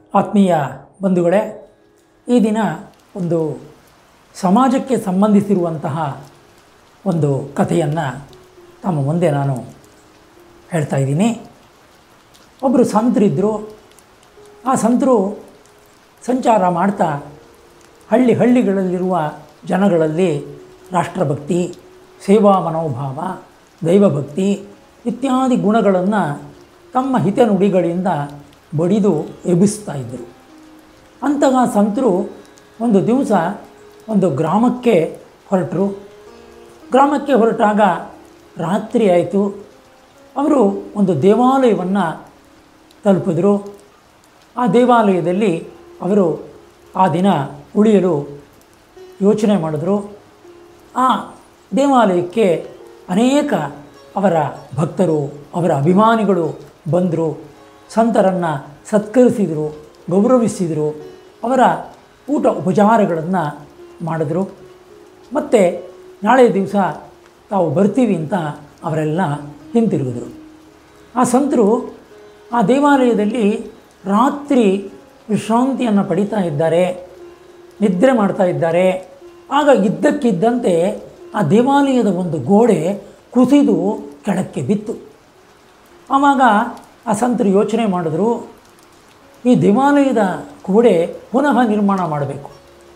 ಆತ್ಮೀಯ ಬಂಧುಗಳೇ ಈ ದಿನ ಒಂದು ಸಮಾಜಕ್ಕೆ ಸಂಬಂಧಿಸಿರುವಂತಹ ಒಂದು ಕಥೆಯನ್ನು ತಮ್ಮ ಮುಂದೆ ನಾನು ಹೇಳ್ತಾ ಇದ್ದೀನಿ ಒಬ್ಬರು ಸಂತರಿದ್ದರು ಆ ಸಂತರು ಸಂಚಾರ ಮಾಡ್ತಾ ಹಳ್ಳಿ ಹಳ್ಳಿಗಳಲ್ಲಿರುವ ಜನಗಳಲ್ಲಿ ರಾಷ್ಟ್ರಭಕ್ತಿ ಸೇವಾ ಮನೋಭಾವ ದೈವಭಕ್ತಿ ಇತ್ಯಾದಿ ಗುಣಗಳನ್ನು ತಮ್ಮ ಹಿತನುಡಿಗಳಿಂದ ಬಡಿದು ಎಬ್ಬಿಸ್ತಾ ಇದ್ದರು ಅಂತಹ ಸಂತರು ಒಂದು ದಿವಸ ಒಂದು ಗ್ರಾಮಕ್ಕೆ ಹೊರಟರು ಗ್ರಾಮಕ್ಕೆ ಹೊರಟಾಗ ರಾತ್ರಿ ಆಯಿತು ಅವರು ಒಂದು ದೇವಾಲಯವನ್ನು ತಲುಪಿದ್ರು ಆ ದೇವಾಲಯದಲ್ಲಿ ಅವರು ಆ ದಿನ ಉಳಿಯಲು ಯೋಚನೆ ಮಾಡಿದ್ರು ಆ ದೇವಾಲಯಕ್ಕೆ ಅನೇಕ ಅವರ ಭಕ್ತರು ಅವರ ಅಭಿಮಾನಿಗಳು ಬಂದರು ಸಂತರನ್ನು ಸತ್ಕರಿಸಿದರು ಗೌರವಿಸಿದರು ಅವರ ಊಟ ಉಪಚಾರಗಳನ್ನು ಮಾಡಿದ್ರು ಮತ್ತು ನಾಳೆ ದಿವಸ ತಾವು ಬರ್ತೀವಿ ಅಂತ ಅವರೆಲ್ಲ ಹಿಂತಿರುಗಿದ್ರು ಆ ಸಂತರು ಆ ದೇವಾಲಯದಲ್ಲಿ ರಾತ್ರಿ ವಿಶ್ರಾಂತಿಯನ್ನು ಪಡಿತಾ ಇದ್ದಾರೆ ನಿದ್ರೆ ಮಾಡ್ತಾ ಇದ್ದಾರೆ ಆಗ ಇದ್ದಕ್ಕಿದ್ದಂತೆ ಆ ದೇವಾಲಯದ ಒಂದು ಗೋಡೆ ಕುಸಿದು ಕೆಳಕ್ಕೆ ಬಿತ್ತು ಆವಾಗ ಆ ಸಂತರು ಯೋಚನೆ ಮಾಡಿದ್ರು ಈ ದೇವಾಲಯದ ಗೋಡೆ ಪುನಃ ನಿರ್ಮಾಣ ಮಾಡಬೇಕು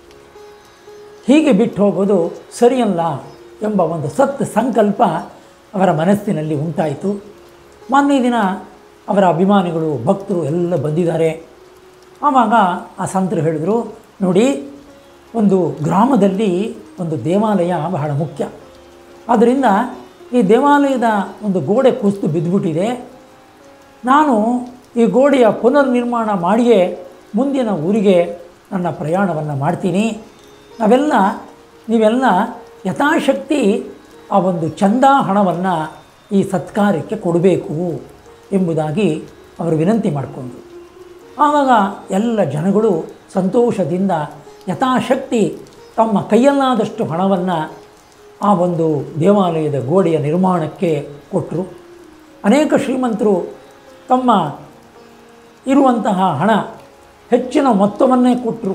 ಹೀಗೆ ಬಿಟ್ಟು ಹೋಗೋದು ಸರಿಯಲ್ಲ ಎಂಬ ಒಂದು ಸತ್ ಸಂಕಲ್ಪ ಅವರ ಮನಸ್ಸಿನಲ್ಲಿ ಉಂಟಾಯಿತು ಮಾನ್ಯ ದಿನ ಅವರ ಅಭಿಮಾನಿಗಳು ಭಕ್ತರು ಎಲ್ಲ ಬಂದಿದ್ದಾರೆ ಆವಾಗ ಆ ಸಂತರು ಹೇಳಿದರು ನೋಡಿ ಒಂದು ಗ್ರಾಮದಲ್ಲಿ ಒಂದು ದೇವಾಲಯ ಬಹಳ ಮುಖ್ಯ ಆದ್ದರಿಂದ ಈ ದೇವಾಲಯದ ಒಂದು ಗೋಡೆ ಕುಸಿದು ಬಿದ್ದುಬಿಟ್ಟಿದೆ ನಾನು ಈ ಗೋಡೆಯ ಪುನರ್ನಿರ್ಮಾಣ ಮಾಡಿಯೇ ಮುಂದಿನ ಊರಿಗೆ ನನ್ನ ಪ್ರಯಾಣವನ್ನು ಮಾಡ್ತೀನಿ ನಾವೆಲ್ಲ ನೀವೆಲ್ಲ ಯಥಾಶಕ್ತಿ ಆ ಒಂದು ಚಂದ ಹಣವನ್ನು ಈ ಸತ್ಕಾರ್ಯಕ್ಕೆ ಕೊಡಬೇಕು ಎಂಬುದಾಗಿ ಅವರು ವಿನಂತಿ ಮಾಡಿಕೊಂಡ್ರು ಆವಾಗ ಎಲ್ಲ ಜನಗಳು ಸಂತೋಷದಿಂದ ಯಥಾಶಕ್ತಿ ತಮ್ಮ ಕೈಯಲ್ಲಾದಷ್ಟು ಹಣವನ್ನು ಆ ಒಂದು ದೇವಾಲಯದ ಗೋಡೆಯ ನಿರ್ಮಾಣಕ್ಕೆ ಕೊಟ್ಟರು ಅನೇಕ ಶ್ರೀಮಂತರು ತಮ್ಮ ಇರುವಂತಹ ಹಣ ಹೆಚ್ಚಿನ ಮೊತ್ತವನ್ನೇ ಕೊಟ್ಟರು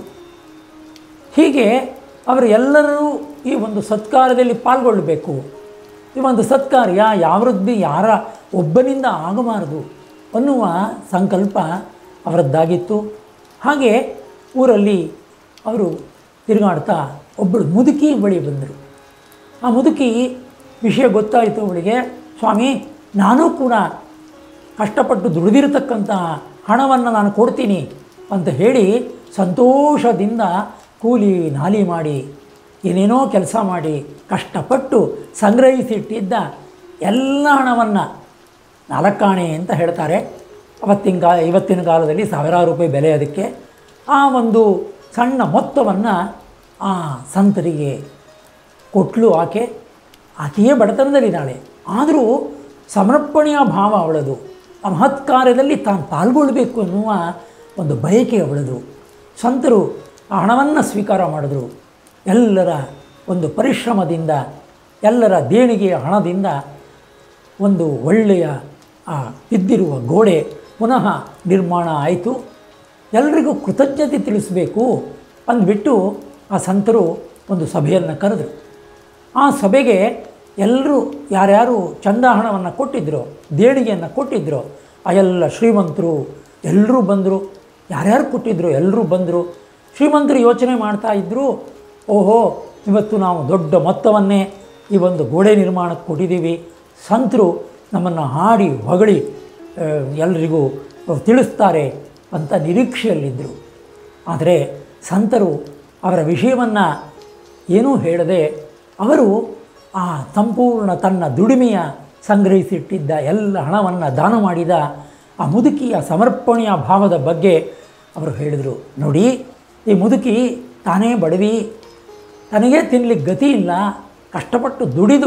ಹೀಗೆ ಅವರು ಎಲ್ಲರೂ ಈ ಒಂದು ಸತ್ಕಾರ್ಯದಲ್ಲಿ ಪಾಲ್ಗೊಳ್ಳಬೇಕು ಈ ಒಂದು ಸತ್ಕಾರ್ಯ ಯಾವ್ರದ್ದು ಯಾರ ಒಬ್ಬನಿಂದ ಆಗಬಾರದು ಅನ್ನುವ ಸಂಕಲ್ಪ ಅವರದ್ದಾಗಿತ್ತು ಹಾಗೆ ಊರಲ್ಲಿ ಅವರು ತಿರುಗಾಡ್ತಾ ಒಬ್ಬಳು ಮುದುಕಿ ಬಳಿ ಬಂದರು ಆ ಮುದುಕಿ ವಿಷಯ ಗೊತ್ತಾಯಿತು ಅವಳಿಗೆ ಸ್ವಾಮಿ ನಾನೂ ಕೂಡ ಕಷ್ಟಪಟ್ಟು ದುಡಿದಿರತಕ್ಕಂತಹ ಹಣವನ್ನು ನಾನು ಕೊಡ್ತೀನಿ ಅಂತ ಹೇಳಿ ಸಂತೋಷದಿಂದ ಕೂಲಿ ನಾಲಿ ಮಾಡಿ ಏನೇನೋ ಕೆಲಸ ಮಾಡಿ ಕಷ್ಟಪಟ್ಟು ಸಂಗ್ರಹಿಸಿಟ್ಟಿದ್ದ ಎಲ್ಲ ಹಣವನ್ನು ನಾಲ್ಕಾಣೆ ಅಂತ ಹೇಳ್ತಾರೆ ಅವತ್ತಿನ ಕಾ ಇವತ್ತಿನ ಕಾಲದಲ್ಲಿ ಸಾವಿರಾರು ರೂಪಾಯಿ ಬೆಲೆ ಅದಕ್ಕೆ ಆ ಒಂದು ಸಣ್ಣ ಮೊತ್ತವನ್ನು ಆ ಸಂತರಿಗೆ ಕೊಟ್ಲು ಆಕೆ ಆಕೆಯೇ ಬಡತನದಲ್ಲಿದ್ದಾಳೆ ಆದರೂ ಸಮರ್ಪಣೆಯ ಭಾವ ಅವಳದು ಆ ಮಹತ್ ಕಾರ್ಯದಲ್ಲಿ ತಾನು ಪಾಲ್ಗೊಳ್ಳಬೇಕು ಅನ್ನುವ ಒಂದು ಬಯಕೆ ಅವಳದು ಸಂತರು ಆ ಹಣವನ್ನು ಸ್ವೀಕಾರ ಮಾಡಿದ್ರು ಎಲ್ಲರ ಒಂದು ಪರಿಶ್ರಮದಿಂದ ಎಲ್ಲರ ದೇಣಿಗೆಯ ಹಣದಿಂದ ಒಂದು ಒಳ್ಳೆಯ ಆ ಬಿದ್ದಿರುವ ಗೋಡೆ ಪುನಃ ನಿರ್ಮಾಣ ಆಯಿತು ಎಲ್ರಿಗೂ ಕೃತಜ್ಞತೆ ತಿಳಿಸಬೇಕು ಅಂದ್ಬಿಟ್ಟು ಆ ಸಂತರು ಒಂದು ಸಭೆಯನ್ನು ಕರೆದರು ಆ ಸಭೆಗೆ ಎಲ್ಲರೂ ಯಾರ್ಯಾರು ಚಂದ ಹಣವನ್ನು ಕೊಟ್ಟಿದ್ರೋ ದೇಣಿಗೆಯನ್ನು ಕೊಟ್ಟಿದ್ರೋ ಆ ಎಲ್ಲ ಶ್ರೀಮಂತರು ಎಲ್ಲರೂ ಬಂದರು ಯಾರ್ಯಾರು ಕೊಟ್ಟಿದ್ರು ಎಲ್ಲರೂ ಬಂದರು ಶ್ರೀಮಂತರು ಯೋಚನೆ ಮಾಡ್ತಾ ಇದ್ದರು ಓಹೋ ಇವತ್ತು ನಾವು ದೊಡ್ಡ ಮೊತ್ತವನ್ನೇ ಈ ಒಂದು ಗೋಡೆ ನಿರ್ಮಾಣಕ್ಕೆ ಕೊಟ್ಟಿದ್ದೀವಿ ಸಂತರು ನಮ್ಮನ್ನು ಹಾಡಿ ಹೊಗಳಿ ಆ, ಎಲ್ರಿಗೂ ತಿಳಿಸ್ತಾರೆ ಅಂತ ನಿರೀಕ್ಷೆಯಲ್ಲಿದ್ದರು ಆದರೆ ಸಂತರು ಅವರ ವಿಷಯವನ್ನು ಏನೂ ಹೇಳದೆ ಅವರು ಆ ಸಂಪೂರ್ಣ ತನ್ನ ದುಡಿಮೆಯ ಸಂಗ್ರಹಿಸಿಟ್ಟಿದ್ದ ಎಲ್ಲ ಹಣವನ್ನು ದಾನ ಮಾಡಿದ ಆ ಮುದುಕಿಯ ಸಮರ್ಪಣೆಯ ಭಾವದ ಬಗ್ಗೆ ಅವರು ಹೇಳಿದರು ನೋಡಿ ಈ ಮುದುಕಿ ತಾನೇ ಬಡವಿ ತನಗೇ ತಿನ್ನಲಿಕ್ಕೆ ಗತಿ ಇಲ್ಲ ಕಷ್ಟಪಟ್ಟು ದುಡಿದು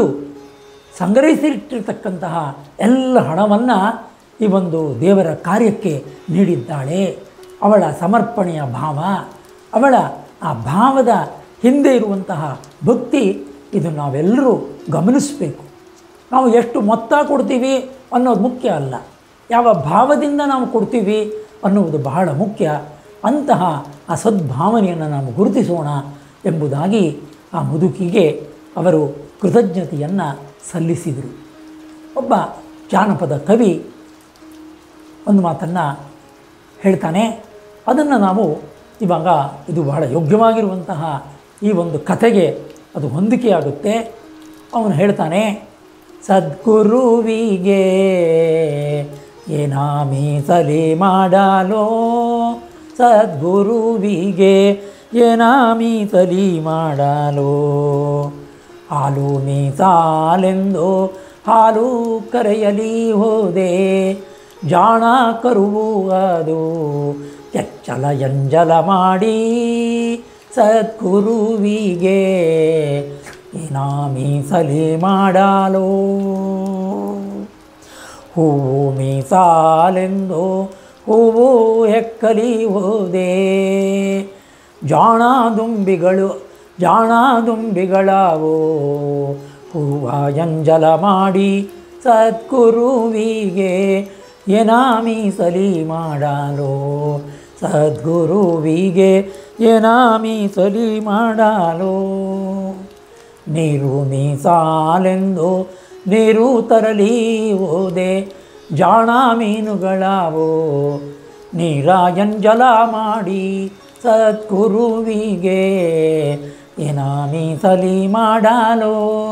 ಸಂಗ್ರಹಿಸಿಟ್ಟಿರ್ತಕ್ಕಂತಹ ಎಲ್ಲ ಹಣವನ್ನು ಈ ಒಂದು ದೇವರ ಕಾರ್ಯಕ್ಕೆ ನೀಡಿದ್ದಾಳೆ ಅವಳ ಸಮರ್ಪಣೆಯ ಭಾವ ಅವಳ ಆ ಭಾವದ ಹಿಂದೆ ಇರುವಂತಹ ಭಕ್ತಿ ಇದು ನಾವೆಲ್ಲರೂ ಗಮನಿಸಬೇಕು ನಾವು ಎಷ್ಟು ಮೊತ್ತ ಕೊಡ್ತೀವಿ ಅನ್ನೋದು ಮುಖ್ಯ ಅಲ್ಲ ಯಾವ ಭಾವದಿಂದ ನಾವು ಕೊಡ್ತೀವಿ ಅನ್ನುವುದು ಬಹಳ ಮುಖ್ಯ ಅಂತಹ ಆ ಸದ್ಭಾವನೆಯನ್ನು ನಾವು ಗುರುತಿಸೋಣ ಎಂಬುದಾಗಿ ಆ ಮುದುಕಿಗೆ ಅವರು ಕೃತಜ್ಞತೆಯನ್ನು ಸಲ್ಲಿಸಿದರು ಒಬ್ಬ ಜಾನಪದ ಕವಿ ಒಂದು ಮಾತನ್ನು ಹೇಳ್ತಾನೆ ಅದನ್ನು ನಾವು ಇವಾಗ ಇದು ಬಹಳ ಯೋಗ್ಯವಾಗಿರುವಂತಹ ಈ ಒಂದು ಕಥೆಗೆ ಅದು ಹೊಂದಿಕೆಯಾಗುತ್ತೆ ಅವನು ಹೇಳ್ತಾನೆ ಸದ್ಗುರುವಿಗೆ ಏನಾಮೀಸಲಿ ಮಾಡಲೋ ಸದ್ಗುರುವಿಗೆ ಏನಾಮೀಸಲಿ ಮಾಡಲೋ ಹಾಲು ಮೀಸಾಲೆಂದು ಹಾಲು ಕರೆಯಲಿ ಹೋದೆ ಜಾಣ ಕರುವು ಅದು ಎಚ್ಚಲ ಎಂಜಲ ಮಾಡಿ ಸದ್ಗುರುವಿಗೆ ಮೀಸಲಿ ಮಾಡಲೋ ಹೂವು ಮೀಸಾಲೆಂದು ಹೂವು ಎಕ್ಕಲಿ ಹೋದೆ ಜಾಣ ದುಂಬಿಗಳು ಜಾಣ ದುಂಬಿಗಳಾವೋ ಹೂವ ಎಂಜಲ ಮಾಡಿ ಸದ್ಗುರುವಿಗೆ ಏನಾಮೀಸಲಿ ಮಾಡಲು ಸದ್ಗುರುವಿಗೆ ಏನಾಮೀಸಲಿ ಮಾಡಲು ನೀರು ಮೀಸಾಲೆಂದು ನೀರು ತರಲಿ ಹೋದೆ ಜಾಣ ಮೀನುಗಳಾವೋ ನೀರ ಎಂಜಲ ಮಾಡಿ ಸದ್ಗುರುವಿಗೆ ಏನ ಮೀಸಲಿ ಮಾಡಲೋ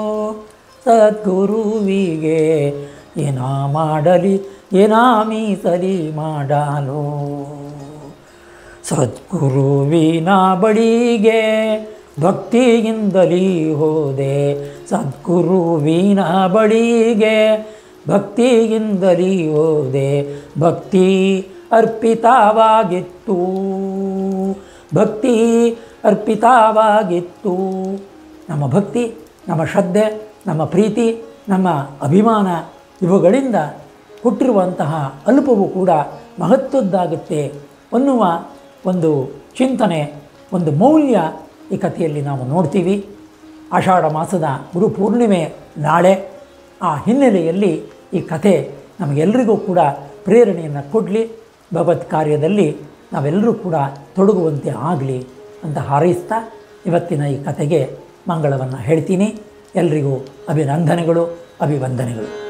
ಸದ್ಗುರುವಿಗೆ ಏನ ಮಾಡಲಿ ಏನ ಮೀಸಲಿ ಮಾಡಲು ಸದ್ಗುರುವಿನ ಬಳಿಗೆ ಭಕ್ತಿಯಿಂದಲೇ ಹೋದೆ ಸದ್ಗುರುವಿನ ಬಳಿಗೆ ಭಕ್ತಿಯಿಂದಲೇ ಹೋದೆ ಭಕ್ತಿ ಅರ್ಪಿತವಾಗಿತ್ತು ಭಕ್ತಿ ಅರ್ಪಿತವಾಗಿತ್ತು ನಮ್ಮ ಭಕ್ತಿ ನಮ್ಮ ಶ್ರದ್ಧೆ ನಮ್ಮ ಪ್ರೀತಿ ನಮ್ಮ ಅಭಿಮಾನ ಇವುಗಳಿಂದ ಹುಟ್ಟಿರುವಂತಹ ಅಲ್ಪವೂ ಕೂಡ ಮಹತ್ವದ್ದಾಗುತ್ತೆ ಅನ್ನುವ ಒಂದು ಚಿಂತನೆ ಒಂದು ಮೌಲ್ಯ ಈ ಕಥೆಯಲ್ಲಿ ನಾವು ನೋಡ್ತೀವಿ ಆಷಾಢ ಮಾಸದ ಗುರುಪೂರ್ಣಿಮೆ ನಾಳೆ ಆ ಹಿನ್ನೆಲೆಯಲ್ಲಿ ಈ ಕಥೆ ನಮಗೆಲ್ಲರಿಗೂ ಕೂಡ ಪ್ರೇರಣೆಯನ್ನು ಕೊಡಲಿ ಭಗವತ್ ಕಾರ್ಯದಲ್ಲಿ ನಾವೆಲ್ಲರೂ ಕೂಡ ತೊಡಗುವಂತೆ ಆಗಲಿ ಅಂತ ಹಾರೈಸ್ತಾ ಇವತ್ತಿನ ಈ ಕಥೆಗೆ ಮಂಗಳವನ್ನು ಹೇಳ್ತೀನಿ ಎಲ್ರಿಗೂ ಅಭಿನಂದನೆಗಳು ಅಭಿವಂದನೆಗಳು